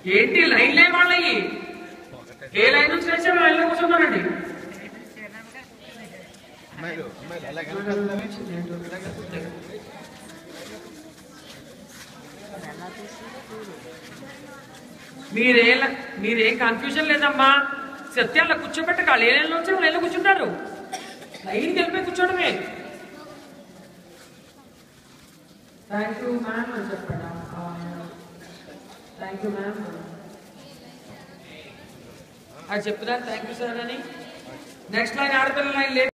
ఏంటి లైన్ లే వాళ్ళయి ఏ లైన్ నుంచి వచ్చా లైన్ లో కూర్చున్నారండి అమ్మాయిలు అమ్మాయిలు అలాగే మీరే మీరేం కన్ఫ్యూజన్ లేదమ్మా సత్యాల్లో కూర్చోబెట్టక ఏ లైన్లో వచ్చారు లైన్లో కూర్చుంటారు లైన్ కలిపి కూర్చోవడమే థ్యాంక్ యూ మ్యామ్ అని చెప్పండి థ్యాంక్ యూ మ్యామ్ అది చెప్తున్నారు థ్యాంక్ యూ సార్ అని నెక్స్ట్ లైన్ ఆడపిల్ల లైన్ లేదు